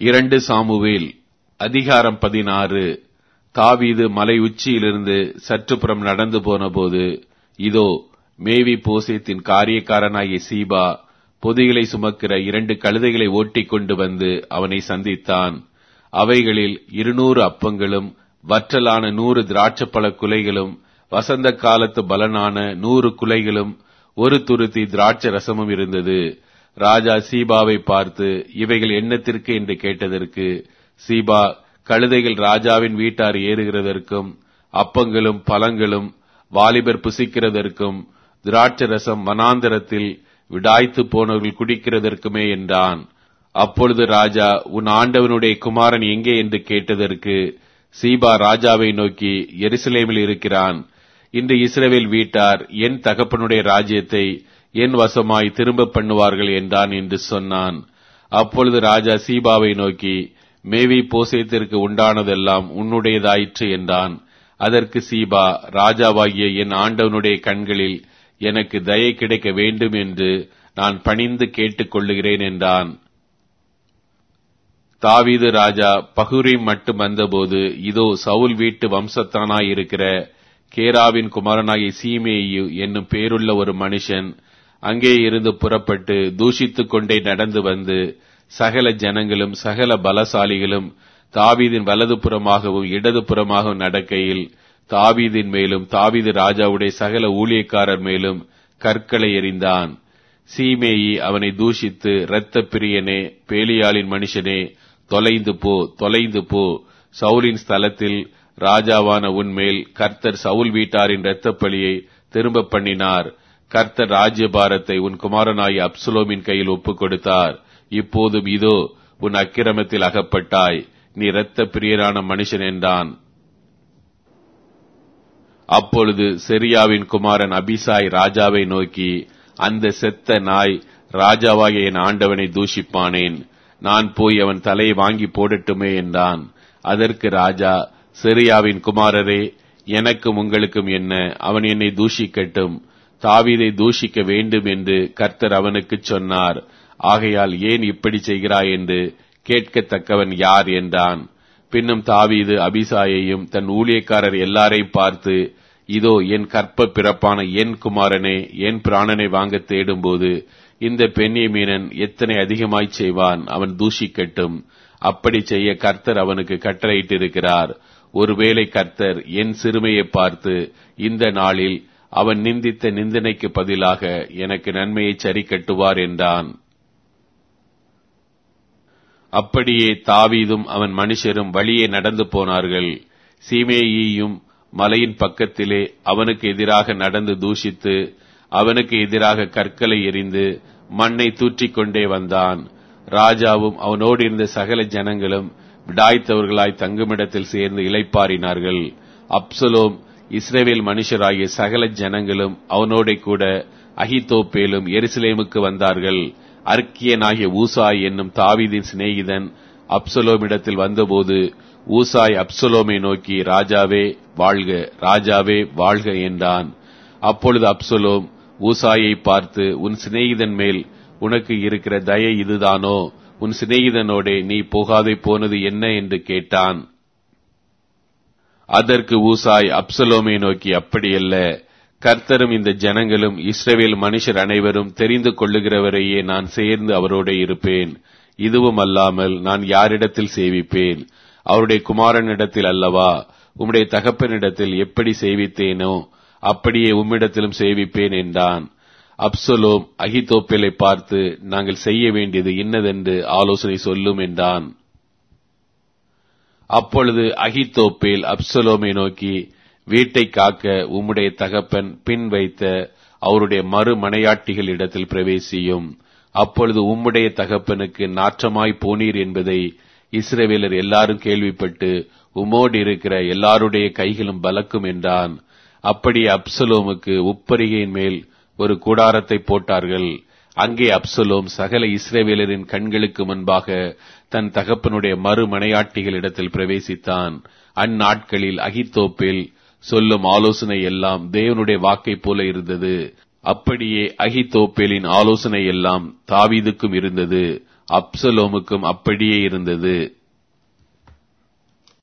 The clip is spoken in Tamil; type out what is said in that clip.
இரண்டு சாமுவேல் அதிகாரம் பதினாறு தாவீது மலை உச்சியிலிருந்து சற்றுப்புறம் நடந்து போனபோது இதோ மேவி போசேத்தின் காரியக்காரனாகிய சீபா பொதிகளை சுமக்கிற இரண்டு கழுதைகளை ஓட்டிக் கொண்டு வந்து அவனை சந்தித்தான் அவைகளில் இருநூறு அப்பங்களும் வற்றலான நூறு திராட்சப்பழ குலைகளும் வசந்த காலத்து பலனான நூறு குலைகளும் ஒரு துருத்தி திராட்சை ரசமும் இருந்தது ராஜா சீபாவை பார்த்து இவைகள் எண்ணத்திற்கு என்று கேட்டதற்கு சீபா கழுதைகள் ராஜாவின் வீட்டார் ஏறுகிறதற்கும் அப்பங்களும் பழங்களும் வாலிபர் புசிக்கிறதற்கும் திராட்சை ரசம் வனாந்தரத்தில் விடாய்த்து போனவர்கள் குடிக்கிறதற்குமே என்றான் அப்பொழுது ராஜா உன் ஆண்டவனுடைய குமாரன் எங்கே என்று கேட்டதற்கு சீபா ராஜாவை நோக்கி எருசலேமில் இருக்கிறான் இன்று இஸ்ரவேல் வீட்டார் என் தகப்பனுடைய ராஜ்யத்தை என் வசமாய் திரும்ப பண்ணுவார்கள் என்றான் என்று சொன்னான் அப்பொழுது ராஜா சீபாவை நோக்கி மேவி போசேத்திற்கு உண்டானதெல்லாம் உன்னுடையதாயிற்று என்றான் அதற்கு சீபா ராஜாவாகிய என் ஆண்டவனுடைய கண்களில் எனக்கு தயை கிடைக்க வேண்டும் என்று நான் பணிந்து கேட்டுக் கொள்ளுகிறேன் என்றான் தாவீது ராஜா பகுரீம் மட்டும் வந்தபோது இதோ சவுல் வீட்டு வம்சத்தானாய் இருக்கிற கேராவின் குமாரனாகிய சீமேயு என்னும் பேருள்ள ஒரு மனுஷன் அங்கே இருந்து புறப்பட்டு தூஷித்துக் கொண்டே நடந்து வந்து சகல ஜனங்களும் சகல பலசாலிகளும் தாவீதின் வலதுபுறமாகவும் இடதுபுறமாகவும் நடக்கையில் தாவீதின் மேலும் தாவீது ராஜாவுடைய சகல ஊழியக்காரர் மேலும் கற்களை எறிந்தான் சீமேயி அவனை தூஷித்து இரத்த பிரியனே பேலியாளின் மனுஷனே தொலைந்து போ தொலைந்து போ சவுலின் ஸ்தலத்தில் ராஜாவான உன்மேல் கர்த்தர் சவுல் வீட்டாரின் இரத்தப்பழியை திரும்ப பண்ணினார் கர்த்தர் ராஜ்யபாரத்தை உன் குமாரனாய் அப்சுலோமின் கையில் ஒப்புக் கொடுத்தார் இப்போதும் இதோ உன் அக்கிரமத்தில் அகப்பட்டாய் நீ இரத்த பிரியரான மனுஷன் என்றான் அப்பொழுது செரியாவின் குமாரன் அபிசாய் ராஜாவை நோக்கி அந்த செத்த நாய் ராஜாவாகிய என் ஆண்டவனை தூஷிப்பானேன் நான் போய் அவன் தலையை வாங்கி போடட்டுமே என்றான் அதற்கு ராஜா செரியாவின் குமாரரே எனக்கும் உங்களுக்கும் என்ன அவன் என்னை தூஷிக்கட்டும் தாவீதை தூஷிக்க வேண்டும் என்று கர்த்தர் அவனுக்கு சொன்னார் ஆகையால் ஏன் இப்படி செய்கிறாய் என்று கேட்கத்தக்கவன் யார் என்றான் பின்னும் தாவீது அபிசாயையும் தன் ஊழியக்காரர் எல்லாரையும் பார்த்து இதோ என் கற்ப பிறப்பான என் குமாரனே என் பிராணனை வாங்க தேடும்போது இந்த பெண்ணியமீனன் எத்தனை அதிகமாய் செய்வான் அவன் தூஷிக்கட்டும் அப்படி செய்ய கர்த்தர் அவனுக்கு கட்டளையிட்டிருக்கிறார் ஒருவேளை கர்த்தர் என் சிறுமையை பார்த்து இந்த நாளில் அவன் நிந்தித்த நிந்தனைக்கு பதிலாக எனக்கு நன்மையை சரி கட்டுவார் என்றான் அப்படியே தாவீதும் அவன் மனுஷரும் வழியே நடந்து போனார்கள் சீமேயியும் மலையின் பக்கத்திலே அவனுக்கு எதிராக நடந்து தூஷித்து அவனுக்கு எதிராக கற்களை எறிந்து மண்ணை தூற்றிக் கொண்டே வந்தான் ராஜாவும் அவனோடு இருந்த சகல ஜனங்களும் விடாய்த்தவர்களாய் தங்குமிடத்தில் சேர்ந்து இளைப்பாறினார்கள் அப்சலோம் இஸ்ரேவேல் மனுஷராகிய சகல ஜனங்களும் அவனோட கூட அகிதோப்பேலும் எருசலேமுக்கு வந்தார்கள் அர்க்கியனாகிய ஊசாய் என்னும் தாவீதின் சிநேகிதன் அப்சலோமிடத்தில் வந்தபோது ஊசாய் அப்சலோமை நோக்கி ராஜாவே வாழ்க ராஜாவே வாழ்க என்றான் அப்பொழுது அப்சலோம் ஊசாயை பார்த்து உன் சிநேகிதன் மேல் உனக்கு இருக்கிற தயை இதுதானோ உன் சிநேகிதனோடே நீ போகாதே போனது என்ன என்று கேட்டான் அதற்கு ஊசாய் அப்சலோமை நோக்கி அப்படியல்ல கர்த்தரும் இந்த ஜனங்களும் இஸ்ரவேல் மனுஷர் அனைவரும் தெரிந்து கொள்ளுகிறவரையே நான் சேர்ந்து அவரோட இருப்பேன் இதுவும் அல்லாமல் நான் யாரிடத்தில் சேவிப்பேன் அவருடைய குமாரனிடத்தில் அல்லவா உம்முடைய தகப்பனிடத்தில் எப்படி சேவித்தேனோ அப்படியே உம்மிடத்திலும் சேவிப்பேன் என்றான் அப்சலோம் அகிதோப்பேலை பார்த்து நாங்கள் செய்ய வேண்டியது இன்னதென்று ஆலோசனை சொல்லும் என்றான் அப்பொழுது அகித்தோப்பேல் அப்சலோமை நோக்கி வீட்டை காக்க உம்முடைய தகப்பன் பின் வைத்த அவருடைய மறு மனையாட்டிகள் இடத்தில் பிரவேசியும் அப்பொழுது உம்முடைய தகப்பனுக்கு நாற்றமாய் போனீர் என்பதை இஸ்ரவேலர் எல்லாரும் கேள்விப்பட்டு உமோடு இருக்கிற எல்லாருடைய கைகளும் பலக்கும் என்றான் அப்படி அப்சலோமுக்கு உப்பரிகையின் மேல் ஒரு கூடாரத்தை போட்டார்கள் அங்கே அப்சலோம் சகல இஸ்ரேவேலரின் கண்களுக்கு முன்பாக தன் தகப்பனுடைய மறு மனையாட்டிகளிடத்தில் பிரவேசித்தான் அந்நாட்களில் அகித்தோப்பில் சொல்லும் ஆலோசனை எல்லாம் தேவனுடைய வாக்கைப் போல இருந்தது அப்படியே அகித்தோப்பேலின் ஆலோசனை எல்லாம் தாவீதுக்கும் இருந்தது அப்சலோமுக்கும் அப்படியே இருந்தது